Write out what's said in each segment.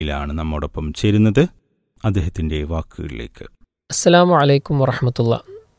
മലയിലാണ് നമ്മോടൊപ്പം ചേരുന്നത് അദ്ദേഹത്തിന്റെ വാക്കുകളിലേക്ക് അസ്സലാമു അലൈക്കും വറഹമത്തുള്ള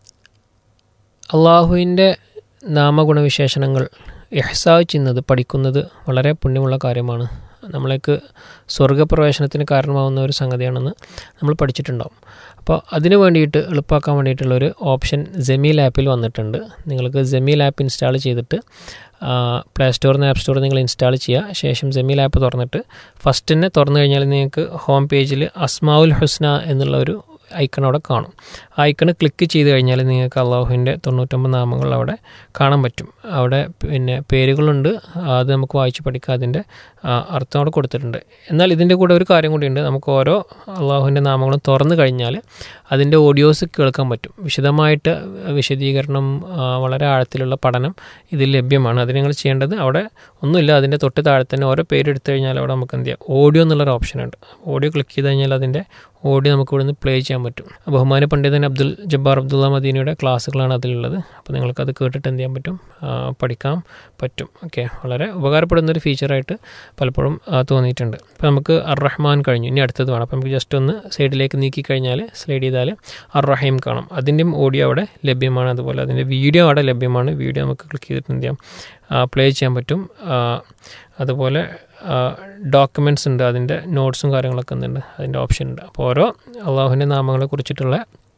അള്ളാഹുവിൻ്റെ നാമഗുണവിശേഷണങ്ങൾ ഇഹ്സാവ് ചെയ്യുന്നത് പഠിക്കുന്നത് വളരെ പുണ്യമുള്ള കാര്യമാണ് നമ്മളേക്ക് സ്വർഗപ്രവേശനത്തിന് കാരണമാവുന്ന ഒരു സംഗതിയാണെന്ന് നമ്മൾ പഠിച്ചിട്ടുണ്ടാവും അപ്പോൾ അതിന് വേണ്ടിയിട്ട് എളുപ്പമാക്കാൻ വേണ്ടിയിട്ടുള്ളൊരു ഓപ്ഷൻ ജമീൽ ആപ്പിൽ വന്നിട്ടുണ്ട് നിങ്ങൾക്ക് ജമീൽ ആപ്പ് ഇൻസ്റ്റാൾ ചെയ്തിട്ട് പ്ലേ സ്റ്റോറിൽ നിന്ന് ആപ്പ് സ്റ്റോറിൽ നിങ്ങൾ ഇൻസ്റ്റാൾ ചെയ്യുക ശേഷം ജമീൽ ആപ്പ് തുറന്നിട്ട് ഫസ്റ്റ് തന്നെ തുറന്നു കഴിഞ്ഞാൽ നിങ്ങൾക്ക് ഹോം പേജിൽ അസ്മാവുൽ ഹുസ്ന എന്നുള്ള ഒരു ഐക്കൺ അവിടെ കാണും ആ ഐക്കൺ ക്ലിക്ക് ചെയ്ത് കഴിഞ്ഞാൽ നിങ്ങൾക്ക് അള്ളാഹുവിൻ്റെ തൊണ്ണൂറ്റൊമ്പത് നാമങ്ങൾ അവിടെ കാണാൻ പറ്റും അവിടെ പിന്നെ പേരുകളുണ്ട് അത് നമുക്ക് വായിച്ച് പഠിക്കാം അതിൻ്റെ അർത്ഥം അവിടെ കൊടുത്തിട്ടുണ്ട് എന്നാൽ ഇതിൻ്റെ കൂടെ ഒരു കാര്യം കൂടിയുണ്ട് നമുക്ക് ഓരോ അള്ളാഹുവിൻ്റെ നാമങ്ങളും തുറന്നു കഴിഞ്ഞാൽ അതിൻ്റെ ഓഡിയോസ് കേൾക്കാൻ പറ്റും വിശദമായിട്ട് വിശദീകരണം വളരെ ആഴത്തിലുള്ള പഠനം ഇതിൽ ലഭ്യമാണ് അത് നിങ്ങൾ ചെയ്യേണ്ടത് അവിടെ ഒന്നുമില്ല അതിൻ്റെ തൊട്ട് താഴെ തന്നെ ഓരോ പേര് എടുത്തു കഴിഞ്ഞാൽ അവിടെ നമുക്ക് എന്ത് ചെയ്യാം ഓഡിയോ എന്നുള്ളൊരു ഓപ്ഷൻ ഉണ്ട് ഓഡിയോ ക്ലിക്ക് ചെയ്ത് കഴിഞ്ഞാൽ അതിൻ്റെ ഓഡിയോ നമുക്ക് ഇവിടുന്ന് പ്ലേ ചെയ്യാൻ പറ്റും ബഹുമാന പണ്ഡിതൻ അബ്ദുൽ ജബ്ബാർ അബ്ദുള്ള മദീനയുടെ ക്ലാസ്സുകളാണ് അതിലുള്ളത് അപ്പോൾ നിങ്ങൾക്കത് കേട്ടിട്ട് എന്ത് ചെയ്യാൻ പറ്റും പഠിക്കാൻ പറ്റും ഓക്കെ വളരെ ഉപകാരപ്പെടുന്ന ഒരു ഫീച്ചറായിട്ട് പലപ്പോഴും തോന്നിയിട്ടുണ്ട് അപ്പോൾ നമുക്ക് അർ റഹ്മാൻ കഴിഞ്ഞു ഇനി അടുത്തത് വേണം അപ്പോൾ നമുക്ക് ജസ്റ്റ് ഒന്ന് സൈഡിലേക്ക് നീക്കി കഴിഞ്ഞാൽ സ്ലൈഡ് ചെയ്താൽ അർ റഹീം കാണാം അതിൻ്റെയും ഓഡിയോ അവിടെ ലഭ്യമാണ് അതുപോലെ അതിൻ്റെ വീഡിയോ അവിടെ ലഭ്യമാണ് വീഡിയോ നമുക്ക് ക്ലിക്ക് ചെയ്തിട്ട് എന്ത് ചെയ്യാം പ്ലേ ചെയ്യാൻ പറ്റും അതുപോലെ ഡോക്യുമെൻറ്റ്സ് ഉണ്ട് അതിൻ്റെ നോട്ട്സും കാര്യങ്ങളൊക്കെ ഉണ്ട് അതിൻ്റെ ഓപ്ഷൻ ഉണ്ട് അപ്പോൾ ഓരോ അള്ളാഹുവിൻ്റെ നാമങ്ങളെ കുറിച്ചിട്ടുള്ള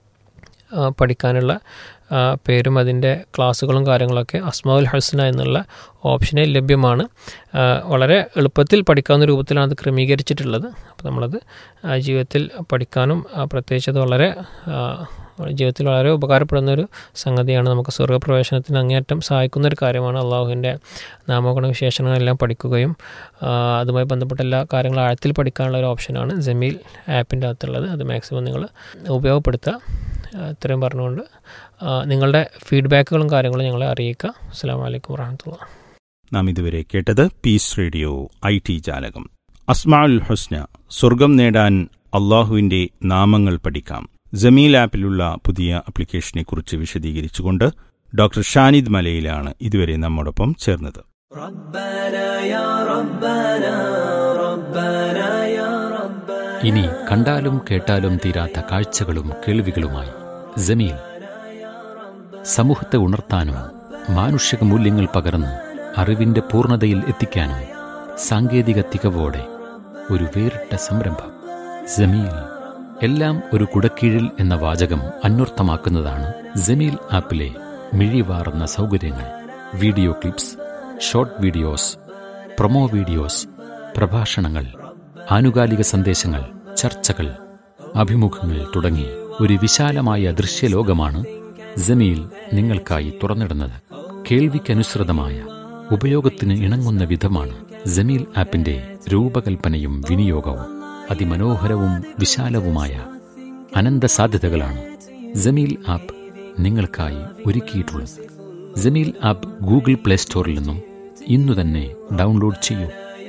പഠിക്കാനുള്ള പേരും അതിൻ്റെ ക്ലാസ്സുകളും കാര്യങ്ങളൊക്കെ അസ്മാവുൽ ഹസ്ന എന്നുള്ള ഓപ്ഷനിൽ ലഭ്യമാണ് വളരെ എളുപ്പത്തിൽ പഠിക്കാവുന്ന രൂപത്തിലാണ് അത് ക്രമീകരിച്ചിട്ടുള്ളത് അപ്പോൾ നമ്മളത് ജീവിതത്തിൽ പഠിക്കാനും പ്രത്യേകിച്ച് അത് വളരെ ജീവിതത്തിൽ വളരെ ഉപകാരപ്പെടുന്ന ഒരു സംഗതിയാണ് നമുക്ക് സ്വർഗ്ഗപ്രവേശനത്തിന് അങ്ങേയറ്റം സഹായിക്കുന്ന ഒരു കാര്യമാണ് അള്ളാഹുവിൻ്റെ നാമഗുണ വിശേഷണങ്ങളെല്ലാം പഠിക്കുകയും അതുമായി ബന്ധപ്പെട്ട എല്ലാ കാര്യങ്ങളും ആഴത്തിൽ പഠിക്കാനുള്ള ഒരു ഓപ്ഷനാണ് ജമീൽ ആപ്പിൻ്റെ അകത്തുള്ളത് അത് മാക്സിമം നിങ്ങൾ ഉപയോഗപ്പെടുത്തുക ഇത്രയും പറഞ്ഞുകൊണ്ട് നിങ്ങളുടെ ഫീഡ്ബാക്കുകളും കാര്യങ്ങളും ഞങ്ങളെ അറിയിക്കുക അസ്സാം വലൈക്കും വാഹമത്തുള്ള നാം ഇതുവരെ കേട്ടത് പീസ് റേഡിയോ ഐ ടി ജാലകം അസ്മാഉൽ ഹുസ്ന സ്വർഗം നേടാൻ അള്ളാഹുവിന്റെ നാമങ്ങൾ പഠിക്കാം ജമീൽ ആപ്പിലുള്ള പുതിയ ആപ്ലിക്കേഷനെക്കുറിച്ച് വിശദീകരിച്ചുകൊണ്ട് ഡോക്ടർ ഷാനിദ് മലയിലാണ് ഇതുവരെ നമ്മോടൊപ്പം ചേർന്നത് ഇനി കണ്ടാലും കേട്ടാലും തീരാത്ത കാഴ്ചകളും കേൾവികളുമായി ജമീൽ സമൂഹത്തെ ഉണർത്താനും മാനുഷിക മൂല്യങ്ങൾ പകർന്ന് അറിവിന്റെ പൂർണ്ണതയിൽ എത്തിക്കാനും സാങ്കേതിക തികവോടെ ഒരു വേറിട്ട സംരംഭം ജമീൽ എല്ലാം ഒരു കുടക്കീഴിൽ എന്ന വാചകം അന്വർത്ഥമാക്കുന്നതാണ് ജമീൽ ആപ്പിലെ മിഴിവാറുന്ന സൗകര്യങ്ങൾ video clips short videos promo videos പ്രഭാഷണങ്ങൾ ആനുകാലിക സന്ദേശങ്ങൾ ചർച്ചകൾ അഭിമുഖങ്ങൾ തുടങ്ങി ഒരു വിശാലമായ ദൃശ്യലോകമാണ് ജമീൽ നിങ്ങൾക്കായി തുറന്നിടുന്നത് കേൾവിക്കനുസൃതമായ ഉപയോഗത്തിന് ഇണങ്ങുന്ന വിധമാണ് ജമീൽ ആപ്പിന്റെ രൂപകൽപ്പനയും വിനിയോഗവും അതിമനോഹരവും വിശാലവുമായ അനന്ത സാധ്യതകളാണ് ജമീൽ ആപ്പ് നിങ്ങൾക്കായി ഒരുക്കിയിട്ടുള്ളത് ജമീൽ ആപ്പ് ഗൂഗിൾ പ്ലേ സ്റ്റോറിൽ നിന്നും ഇന്നു തന്നെ ഡൗൺലോഡ് ചെയ്യൂ